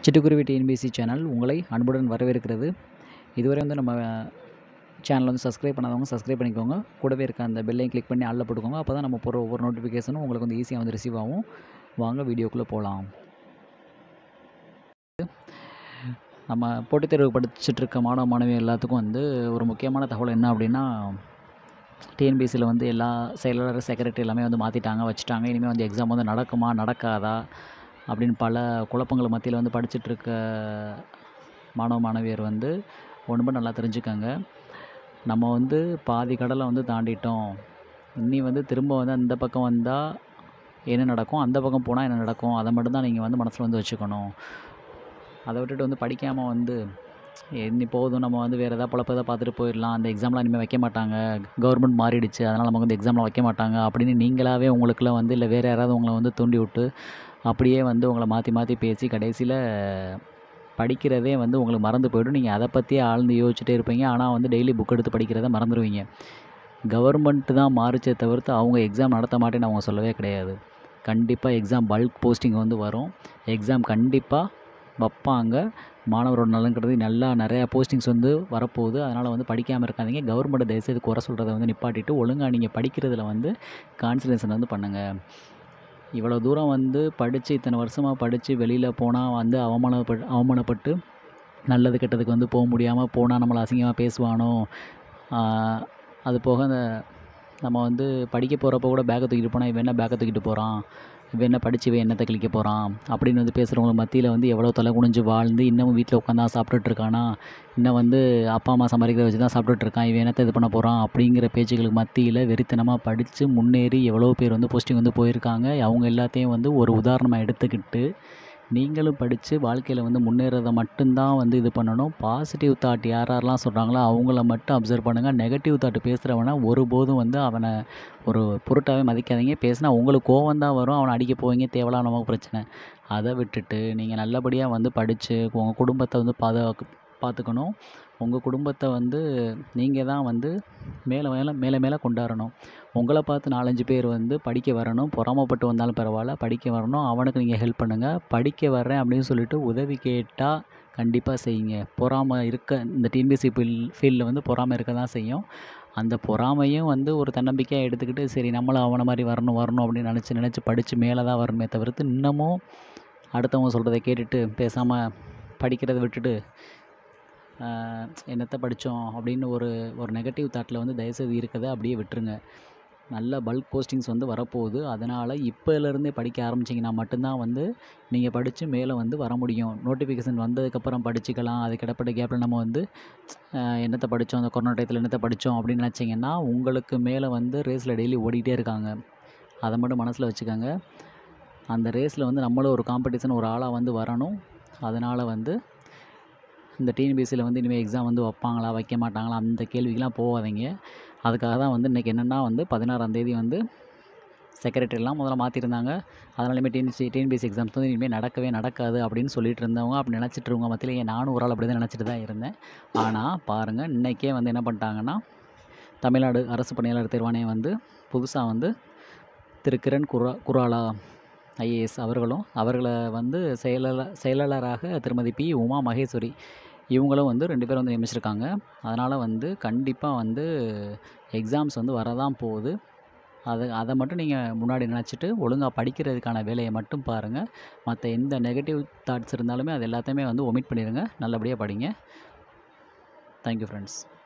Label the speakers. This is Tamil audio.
Speaker 1: சிட்டுக்குருவி டிஎன்பிஎஸ்சி சேனல் உங்களை அன்புடன் வரவேற்கிறது இதுவரை வந்து நம்ம சேனலை வந்து சப்ஸ்கிரைப் பண்ணாதவங்க சப்ஸ்கிரைப் பண்ணிக்கோங்க கூடவே இருக்க அந்த பெல்லையும் கிளிக் பண்ணி ஆளில் போட்டுக்கோங்க அப்போ தான் நம்ம போகிற ஒவ்வொரு நோட்டிஃபிகேஷனும் உங்களுக்கு வந்து ஈஸியாக வந்து ரிசீவ் ஆகும் வாங்க வீடியோக்குள்ளே போகலாம் நம்ம போட்டித் தேர்வு படிச்சுட்டு இருக்க மாணவ மாணவி எல்லாத்துக்கும் வந்து ஒரு முக்கியமான தகவல் என்ன அப்படின்னா டிஎன்பிஎஸ்சியில் வந்து எல்லா செயலாளர் செக்ரட்டரி எல்லாமே வந்து மாற்றிட்டாங்க வச்சுட்டாங்க இனிமேல் வந்து எக்ஸாம் வந்து நடக்குமா நடக்காதா அப்படின்னு பல குழப்பங்கள் மத்தியில் வந்து படிச்சுட்ருக்க மாணவ மாணவியர் வந்து ஒன்று நல்லா தெரிஞ்சுக்கங்க நம்ம வந்து பாதி கடலை வந்து தாண்டிட்டோம் இனி வந்து திரும்ப வந்து அந்த பக்கம் வந்தால் என்ன நடக்கும் அந்த பக்கம் போனால் என்ன நடக்கும் அதை மட்டும்தான் நீங்கள் வந்து மனசில் வந்து வச்சுக்கணும் அதை விட்டுட்டு வந்து படிக்காமல் வந்து இனி போதும் நம்ம வந்து வேறு எதாவது பொழப்ப எதாவது பார்த்துட்டு போயிடலாம் அந்த எக்ஸாம்லாம் இனிமேல் வைக்க மாட்டாங்க கவர்மெண்ட் மாறிடுச்சு அதனால் நமக்கு வந்து எக்ஸாம்லாம் வைக்க மாட்டாங்க அப்படின்னு நீங்களாகவே உங்களுக்குலாம் வந்து இல்லை வேறு யாராவது உங்களை வந்து தூண்டி விட்டு அப்படியே வந்து உங்களை மாற்றி மாற்றி பேசி கடைசியில் படிக்கிறதே வந்து உங்களுக்கு மறந்து போய்டும் நீங்கள் அதை பற்றியே ஆழ்ந்து யோசிச்சுட்டே இருப்பீங்க ஆனால் வந்து டெய்லி புக் எடுத்து படிக்கிறத மறந்துடுவீங்க கவர்மெண்ட்டு தான் மாறிச்சே தவிர்த்து அவங்க எக்ஸாம் நடத்த மாட்டேன்னு அவங்க சொல்லவே கிடையாது கண்டிப்பாக எக்ஸாம் பல்க் போஸ்டிங் வந்து வரும் எக்ஸாம் கண்டிப்பாக வைப்பாங்க மாணவரோட நலன்கிறது நல்லா நிறையா போஸ்டிங்ஸ் வந்து வரப்போகுது அதனால் வந்து படிக்காமல் இருக்காதீங்க கவர்மெண்ட்டை தயவுசெய்து குறை சொல்கிறத வந்து நிப்பாட்டிட்டு ஒழுங்காக நீங்கள் படிக்கிறதுல வந்து கான்சன்ட்ரேஷன் வந்து பண்ணுங்கள் இவ்வளோ தூரம் வந்து படித்து இத்தனை வருஷமாக படித்து வெளியில் போனால் வந்து அவமானப்பட்டு அவமானப்பட்டு நல்லது கெட்டதுக்கு வந்து போக முடியாமல் போனால் நம்மளை அசிங்கமாக பேசுவானோ அது போக அந்த நம்ம வந்து படிக்க போகிறப்ப கூட பேக்கை தூக்கிட்டு போனால் இவன் என்ன பேக்கை தூக்கிட்டு போகிறான் இவன் என்ன படித்து இவன் என்னத்தை கிழிக்க போகிறான் அப்படின்னு வந்து பேசுகிறவங்க மத்தியில் வந்து எவ்வளோ தலை குனிஞ்சு வாழ்ந்து இன்னமும் வீட்டில் உட்காந்தா சாப்பிட்டுட்டு இருக்கானா இன்னும் வந்து அப்பா அம்மா சம்பாதிக்கிறத வச்சு தான் சாப்பிட்டுட்டு இருக்கான் இவன் என்னத்தை இது பண்ண போகிறான் அப்படிங்கிற பேச்சுகளுக்கு மத்தியில் வெறித்தனமாக படித்து முன்னேறி எவ்வளோ பேர் வந்து போஸ்டிங் வந்து போயிருக்காங்க அவங்க எல்லாத்தையும் வந்து ஒரு உதாரணமாக எடுத்துக்கிட்டு நீங்களும் படித்து வாழ்க்கையில் வந்து முன்னேறதை மட்டும்தான் வந்து இது பண்ணணும் பாசிட்டிவ் தாட் யார் யாரெல்லாம் சொல்கிறாங்களோ அவங்கள மட்டும் அப்சர்வ் பண்ணுங்கள் நெகட்டிவ் தாட் பேசுகிறவனை ஒருபோதும் வந்து அவனை ஒரு பொருட்டாகவே மதிக்காதீங்க பேசினா உங்களுக்கு கோவம் தான் வரும் அவனை அடிக்க போவீங்க தேவையில்லாம் நமக்கு பிரச்சனை அதை விட்டுட்டு நீங்கள் நல்லபடியாக வந்து படித்து உங்கள் குடும்பத்தை வந்து பாதுகாக்க பார்த்துக்கணும் உங்கள் குடும்பத்தை வந்து நீங்கள் தான் வந்து மேலே மேலே மேலே மேலே கொண்டாடணும் உங்களை பார்த்து நாலஞ்சு பேர் வந்து படிக்க வரணும் பொறாமப்பட்டு வந்தாலும் பரவாயில்ல படிக்க வரணும் அவனுக்கு நீங்கள் ஹெல்ப் பண்ணுங்கள் படிக்க வர்றேன் அப்படின்னு சொல்லிட்டு உதவி கேட்டால் கண்டிப்பாக செய்யுங்க பொறாமை இருக்க இந்த டிஎன்பிஎஸ்சி ஃபீல் ஃபீல்டில் வந்து பொறாமை இருக்க தான் செய்யும் அந்த பொறாமையும் வந்து ஒரு தன்னம்பிக்கையாக எடுத்துக்கிட்டு சரி நம்மளும் அவனை மாதிரி வரணும் வரணும் அப்படின்னு நினச்சி நினச்சி படித்து மேலே தான் வரணுமே தவிர்த்து இன்னமும் அடுத்தவங்க சொல்கிறத கேட்டுட்டு பேசாமல் படிக்கிறத விட்டுட்டு என்னத்தை படித்தோம் அப்படின்னு ஒரு ஒரு நெகட்டிவ் தாட்டில் வந்து தயவுசெய்து இருக்கிறத அப்படியே விட்டுருங்க நல்ல பல்க் போஸ்டிங்ஸ் வந்து வரப்போகுது அதனால் இப்போலேருந்தே படிக்க ஆரம்பிச்சிங்கன்னா மட்டும்தான் வந்து நீங்கள் படித்து மேலே வந்து வர முடியும் நோட்டிஃபிகேஷன் வந்ததுக்கப்புறம் படிச்சுக்கலாம் அதுக்கு இடப்பட்ட கேப்பில் நம்ம வந்து என்னத்தை படித்தோம் அந்த கொரோனா டயத்தில் என்னத்தை படித்தோம் அப்படின்னு நினச்சிங்கன்னா உங்களுக்கு மேலே வந்து ரேஸில் டெய்லி ஓடிக்கிட்டே இருக்காங்க அதை மட்டும் மனசில் வச்சுக்கோங்க அந்த ரேஸில் வந்து நம்மளும் ஒரு காம்படிஷன் ஒரு ஆளாக வந்து வரணும் அதனால் வந்து இந்த டிஎன்பிஎஸ்சியில் வந்து இனிமேல் எக்ஸாம் வந்து வைப்பாங்களா வைக்க மாட்டாங்களா அந்த கேள்விக்கெலாம் போகாதீங்க அதுக்காக தான் வந்து இன்றைக்கி என்னென்னா வந்து பதினாறாந்தேதி வந்து செக்ரட்டரிலாம் முதல்ல மாற்றிருந்தாங்க அதனால இனிமேல் டிஎன்சி டிஎன்பிஎஸ்சி எக்ஸாம்ஸ் வந்து இனிமேல் நடக்கவே நடக்காது அப்படின்னு சொல்லிட்டு இருந்தவங்க அப்படி நினச்சிட்டு இருக்கவங்க மத்தியில் ஏன் நானும் ஒரு ஆள் அப்படி தான் நினச்சிட்டு தான் இருந்தேன் ஆனால் பாருங்கள் இன்றைக்கே வந்து என்ன பண்ணிட்டாங்கன்னா தமிழ்நாடு அரசு பணியாளர் தேர்வாணையம் வந்து புதுசாக வந்து திரு கிரண் குரா குராலா ஐஏஎஸ் அவர்களும் அவர்களை வந்து செயலாளர் செயலாளராக திருமதி பி உமா மகேஸ்வரி இவங்களும் வந்து ரெண்டு பேரும் வந்து நியமிச்சிருக்காங்க அதனால் வந்து கண்டிப்பாக வந்து எக்ஸாம்ஸ் வந்து வரதான் போகுது அதை அதை மட்டும் நீங்கள் முன்னாடி நினச்சிட்டு ஒழுங்காக படிக்கிறதுக்கான வேலையை மட்டும் பாருங்கள் மற்ற எந்த நெகட்டிவ் தாட்ஸ் இருந்தாலுமே அது எல்லாத்தையுமே வந்து ஒமிட் பண்ணிடுங்க நல்லபடியாக படிங்க தேங்க்யூ ஃப்ரெண்ட்ஸ்